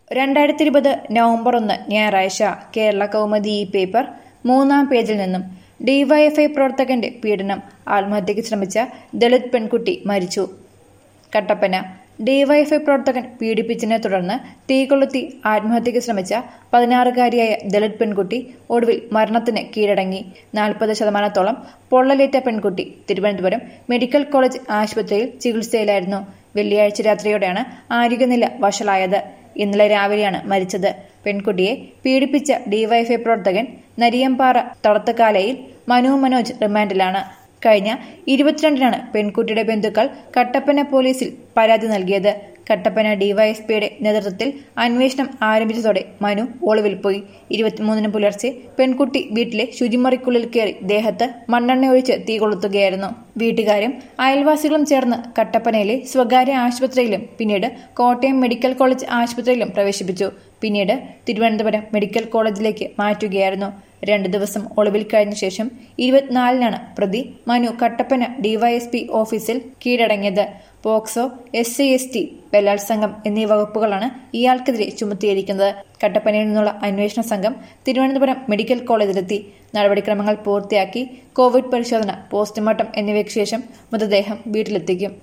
രണ്ടായിരത്തി ഇരുപത് നവംബർ ഒന്ന് ഞായറാഴ്ച കേരള കൗമുദി ഈ പേപ്പർ മൂന്നാം പേജിൽ നിന്നും ഡിവൈഎഫ്ഐ പ്രവർത്തകന്റെ പീഡനം ആത്മഹത്യയ്ക്ക് ശ്രമിച്ച ദളിത് പെൺകുട്ടി മരിച്ചു കട്ടപ്പന ഡിവൈഎഫ്ഐ പ്രവർത്തകൻ പീഡിപ്പിച്ചതിനെ തുടർന്ന് തീ കൊളുത്തി ആത്മഹത്യയ്ക്ക് ശ്രമിച്ച പതിനാറുകാരിയായ ദളിത് പെൺകുട്ടി ഒടുവിൽ മരണത്തിന് കീഴടങ്ങി നാൽപ്പത് ശതമാനത്തോളം പൊള്ളലേറ്റ പെൺകുട്ടി തിരുവനന്തപുരം മെഡിക്കൽ കോളേജ് ആശുപത്രിയിൽ ചികിത്സയിലായിരുന്നു വെള്ളിയാഴ്ച രാത്രിയോടെയാണ് ആരോഗ്യനില വഷളായത് ഇന്നലെ രാവിലെയാണ് മരിച്ചത് പെൺകുട്ടിയെ പീഡിപ്പിച്ച ഡിവൈഎഫ്ഐ പ്രവർത്തകൻ നരിയമ്പാറ തളത്തക്കാലയിൽ മനു മനോജ് റിമാൻഡിലാണ് കഴിഞ്ഞ ഇരുപത്തിരണ്ടിനാണ് പെൺകുട്ടിയുടെ ബന്ധുക്കൾ കട്ടപ്പന പോലീസിൽ പരാതി നൽകിയത് കട്ടപ്പന ഡിവൈഎസ്പിയുടെ നേതൃത്വത്തിൽ അന്വേഷണം ആരംഭിച്ചതോടെ മനു ഒളിവിൽ പോയി ഇരുപത്തിമൂന്നിന് പുലർച്ചെ പെൺകുട്ടി വീട്ടിലെ ശുചിമുറിക്കുള്ളിൽ കയറി ദേഹത്ത് മണ്ണെണ്ണ ഒഴിച്ച് തീ കൊളുത്തുകയായിരുന്നു വീട്ടുകാരും അയൽവാസികളും ചേർന്ന് കട്ടപ്പനയിലെ സ്വകാര്യ ആശുപത്രിയിലും പിന്നീട് കോട്ടയം മെഡിക്കൽ കോളേജ് ആശുപത്രിയിലും പ്രവേശിപ്പിച്ചു പിന്നീട് തിരുവനന്തപുരം മെഡിക്കൽ കോളേജിലേക്ക് മാറ്റുകയായിരുന്നു രണ്ടു ദിവസം ഒളിവിൽ കഴിഞ്ഞ ശേഷം ഇരുപത്തിനാലിനാണ് പ്രതി മനു കട്ടപ്പന ഡിവൈഎസ്പി ഓഫീസിൽ കീഴടങ്ങിയത് POCSO S C S T ബലാത്സംഗം എന്നീ വകുപ്പുകളാണ് ഇയാൾക്കെതിരെ ചുമത്തിയിരിക്കുന്നത് കട്ടപ്പനയിൽ നിന്നുള്ള അന്വേഷണ സംഘം തിരുവനന്തപുരം മെഡിക്കൽ കോളേജിലെത്തി നടപടിക്രമങ്ങൾ പൂർത്തിയാക്കി കോവിഡ് പരിശോധന പോസ്റ്റ്മോർട്ടം എന്നിവയ്ക്ക് ശേഷം മൃതദേഹം വീട്ടിലെത്തിക്കും